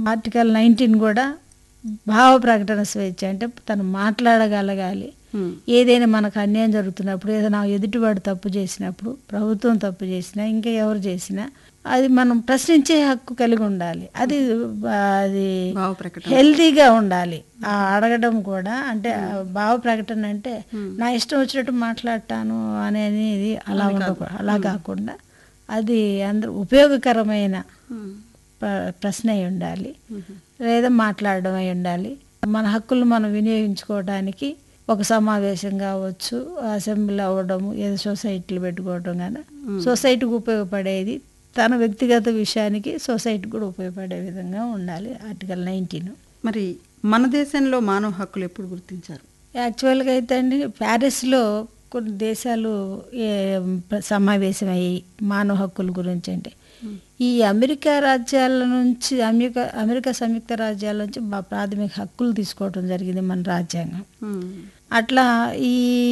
Article nineteen కూడా భావ ప్రకటన స్వేచ్ఛ అంటే తను మాట్లాడగలగాలి ఉమ్, ఏదైనా మనకు అన్యాయం జరుగుతున్నప్పుడు ఏదైనా ఎదుటివాడు తప్పు చేసినప్పుడు ప్రభుత్వం తప్పు చేసినా ఇంకా ఎవరు చేసినా అది మనం ప్రశ్నించే హక్కు కలిగి ఉండాలి అది ఆ, అది భావ ప్రకటన హెల్తీగా ఉండాలి ఆ అడగడం కూడా అంటే ఆ భావ ప్రకటన అంటే నా ఇష్టం వచ్చినట్టు మాట్లాడతాను అనేది అలా ఉండకూడదు అలా కాకుండా అది అందరూ ఉపయోగకరమైన ఉమ్, ప్ర- ప్రశ్న అయి ఉండాలి లేదా మాట్లాడడం అయి ఉండాలి మన హక్కులు మనం వినియోగించుకోవడానికి ఒక సమావేశం కావచ్చు అసెంబ్లీ అవ్వడం ఏదో సొసైటీలు పెట్టుకోవడం కానీ సొసైటీకి ఉపయోగపడేది తన వ్యక్తిగత విషయానికి సొసైటీకి కూడా ఉపయోగపడే విధంగా ఉండాలి ఆర్టికల్ నైన్టీన్ మరి మన దేశంలో మానవ హక్కులు ఎప్పుడు గుర్తించారు యాక్చువల్గా అయితే అండి ప్యారిస్లో కొన్ని దేశాలు ఏ, ప్ర- సమావేశమయ్యి మానవ హక్కుల గురించి అంటే ఈ అమెరికా రాజ్యాల నుంచి అమెరికా అమెరికా సంయుక్త రాజ్యాల నుంచి మా ప్రాథమిక హక్కులు తీసుకోవడం జరిగింది మన రాజ్యాంగం ఉమ్, అట్లా ఈ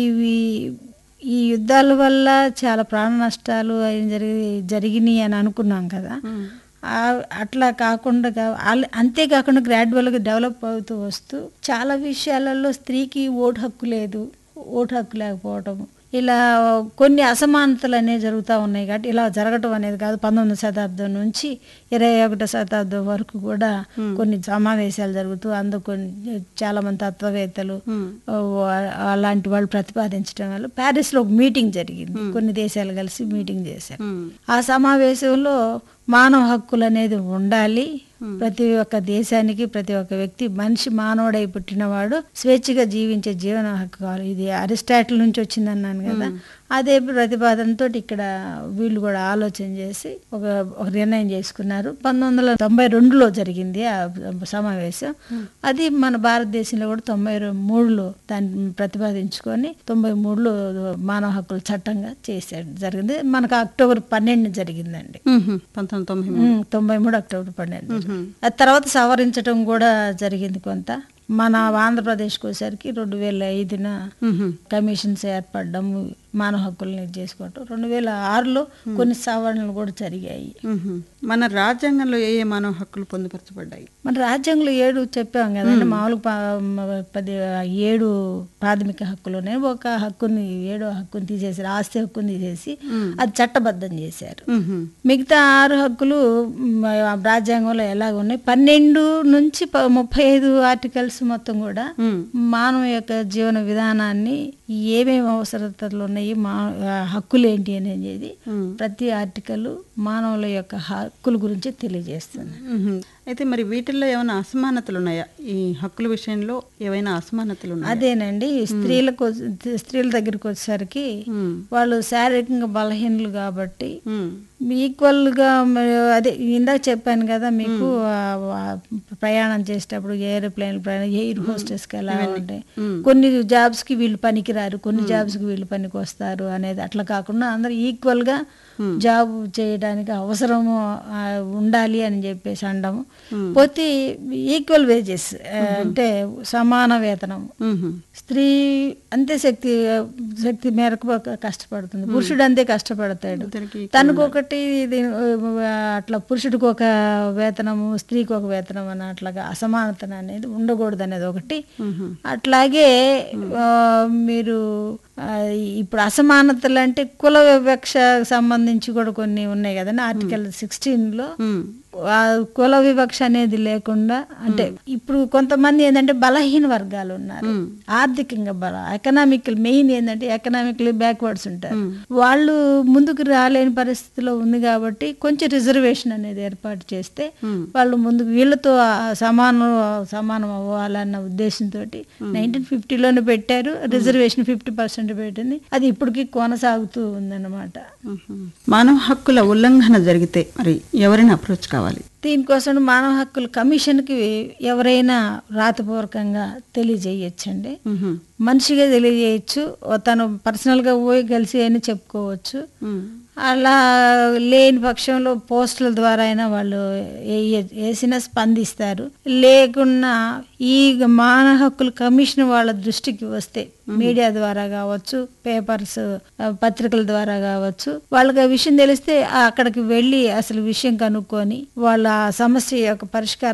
ఈ- ఈ యుద్ధాల వల్ల చాలా ప్రాణ నష్టాలు అయి జరిగి జరిగినాయి అని అనుకున్నాం కదా ఉమ్, ఆ- అట్లా కాకుండా గా- ఆల్- అంతేకాకుండా గ్రాడ్యువల్గా డెవలప్ అవుతూ వస్తూ చాలా విషయాలలో స్త్రీకి ఓటు హక్కు లేదు ఓటు హక్కు లేకపోవటం ఇలా కొన్ని అసమానతలు అనేవి జరుగుతూ ఉన్నాయి కాబట్టి ఇలా జరగటం అనేది కాదు పంతొమ్మిది శతాబ్దం నుంచి ఇరవై ఒకటో శతాబ్దం వరకు కూడా కొన్ని సమావేశాలు జరుగుతూ అందుకు కొన్ని చాలా మంది తత్వవేత్తలు ఉమ్, ఓ, అలాంటి వాళ్ళు ప్రతిపాదించడం వల్ల ప్యారిస్లో ఒక మీటింగ్ జరిగింది కొన్ని దేశాలు కలిసి మీటింగ్ చేశారు ఉమ్, ఆ సమావేశంలో మానవ హక్కులు అనేది ఉండాలి ప్రతి ఒక్క దేశానికి ప్రతి ఒక్క వ్యక్తి మనిషి మానవుడై పుట్టినవాడు స్వేచ్ఛగా జీవించే జీవన హక్కు కావాలి ఇది అరిస్టాటిల్ నుంచి వచ్చిందన్నాను కదా అదే ప్రతిపాదనతో ఇక్కడ వీళ్ళు కూడా ఆలోచన చేసి ఒక ఒక నిర్ణయం చేసుకున్నారు పంతొమ్మిది వందల తొంభై రెండులో జరిగింది ఆ సమావేశం అది మన భారతదేశంలో కూడా తొంభై మూడులో దాన్ని ప్రతిపాదించుకొని తొంభై మూడులో మానవ హక్కుల చట్టంగా చేసాడు జరిగింది మనకు అక్టోబర్ పన్నెండు జరిగిందండి ఉమ్, పంతొమ్మిది తొంభై మూడు. ఉమ్, తొంభై మూడు అక్టోబర్ పన్నెండు ఆ తర్వాత సవరించడం కూడా జరిగింది కొంత మన ఆంధ్రప్రదేశ్కి వచ్చేసరికి రెండు వేల ఐదున ఉమ్, కమిషన్స్ ఏర్పడడం మానవ హక్కుల్ని ఇది చేసుకోవటం రెండు వేల ఆరులో కొన్ని సవరణలు కూడా జరిగాయి ఉమ్. మన రాజ్యాంగంలో ఏ ఏ మానవ హక్కులు పొందుపరచబడ్డాయి మన రాజ్యాంగంలో ఏడు చెప్పాం కదండి మామూలుగా పా- మ- పది ఏడు ప్రాథమిక హక్కులోనే ఒక హక్కుని ఏడో హక్కుని తీసేసారు ఆస్తి హక్కుని తీసేసి అది చట్టబద్ధం చేశారు ఉమ్, మిగతా ఆరు హక్కులు మ, రాజ్యాంగంలో ఎలాగ ఉన్నాయి పన్నెండు నుంచి ప- ముప్పై ఐదు ఆర్టికల్స్ మొత్తం కూడా ఉమ్, మానవ యొక్క జీవన విధానాన్ని ఏమేమి అవసరతలు ఉన్నాయి మా ఆ, హక్కులు ఏంటి అనేది ఉమ్. ప్రతి ఆర్టికల్ మానవుల యొక్క హక్కుల గురించి తెలియజేస్తుంది ఉమ్. అయితే మరి వీటిల్లో ఏమైనా అసమానతలు ఉన్నాయా ఈ హక్కుల విషయంలో ఏవైనా అసమానతలు ఉన్నాయా అదేనండి స్త్రీలకు వచ్చి- స్త్రీల దగ్గరికి వచ్చేసరికి ఉమ్, వాళ్ళు శారీరకంగా బలహీనలు కాబట్టి ఉమ్, ఈక్వల్గా మరి అదే ఇందాక చెప్పాను కదా మీకు ఆ, ఆ, ప్రయాణం చేసేటప్పుడు ఏరోప్లేన్ ప్రయాణం ఎయిర్ హోస్టెస్కి ఎలా ఉంటాయి కొన్ని జాబ్స్కి వీళ్ళు పనికిరారు కొన్ని జాబ్స్కి వీళ్ళు పనికి వస్తారు అనేది అట్లా కాకుండా అందరూ ఈక్వల్గా జాబ్ చేయడానికి అవసరము ఆ, ఉండాలి అని చెప్పేసి అనడము పోతే ఈక్వల్ వేజెస్ అంటే సమాన వేతనం ఉమ్, స్త్రీ అంతే శక్తి శక్తి మేరకు ఒక కష్టపడుతుంది పురుషుడు అంతే కష్టపడతాడు ఇద్దరికి తనకు ఒకటి ఇది, ఆ, అట్లా పురుషుడికి ఒక వేతనము స్త్రీకి ఒక వేతనం అని అట్లాగా అసమానత అనేది ఉండకూడదు అనేది ఒకటి ఉమ్, అట్లాగే ఆ, మీరు ఆ, ఇప్పుడు అసమానతలు అంటే కుల వివక్ష సంబంధించి కూడా కొన్ని ఉన్నాయి కదండి ఆర్టికల్ సిక్స్టీన్లో ఉమ్, ఆ కుల వివక్ష అనేది లేకుండా అంటే ఇప్పుడు కొంతమంది ఏంటంటే బలహీన వర్గాలు ఉన్నారు ఆర్థికంగా బల ఎకనామికల్ మెయిన్ ఏంటంటే ఎకనామికలీ బ్యాక్వర్డ్స్ ఉంటారు వాళ్ళు ముందుకు రాలేని పరిస్థితిలో ఉంది కాబట్టి కొంచెం రిజర్వేషన్ అనేది ఏర్పాటు చేస్తే వాళ్ళు ముందుకు వీళ్ళతో ఆ సమానం సమానం అవ్వాలన్న ఉద్దేశంతో నైన్టీన్ ఫిఫ్టీలోనే పెట్టారు రిజర్వేషన్ ఫిఫ్టీ పర్సెంట్ పెట్టింది అది ఇప్పటికీ కొనసాగుతూ ఉందన్నమాట ఉమ్. మానవ హక్కుల ఉల్లంఘన జరిగితే మరి ఎవరిని అప్రోచ్ కావాలి దీనికోసం మానవ హక్కుల కమిషన్కి ఎవరైనా రాతపూర్వకంగా తెలియజేయచ్చండి ఉమ్, మనిషిగా తెలియజేయచ్చు తను పర్సనల్గా పోయి కలిసి అని చెప్పుకోవచ్చు ఉమ్, అలా లేని పక్షంలో పోస్టుల ద్వారా అయినా వాళ్ళు వేయ- వేసినా స్పందిస్తారు లేకున్నా ఈ మానవ హక్కుల కమిషన్ వాళ్ళ దృష్టికి వస్తే మీడియా ద్వారా కావచ్చు పేపర్స్ ఆ, పత్రికల ద్వారా కావచ్చు వాళ్ళకి ఆ విషయం తెలిస్తే ఆ అక్కడికి వెళ్ళి అసలు విషయం కనుక్కొని వాళ్ళ ఆ సమస్య యొక్క పరిష్కారం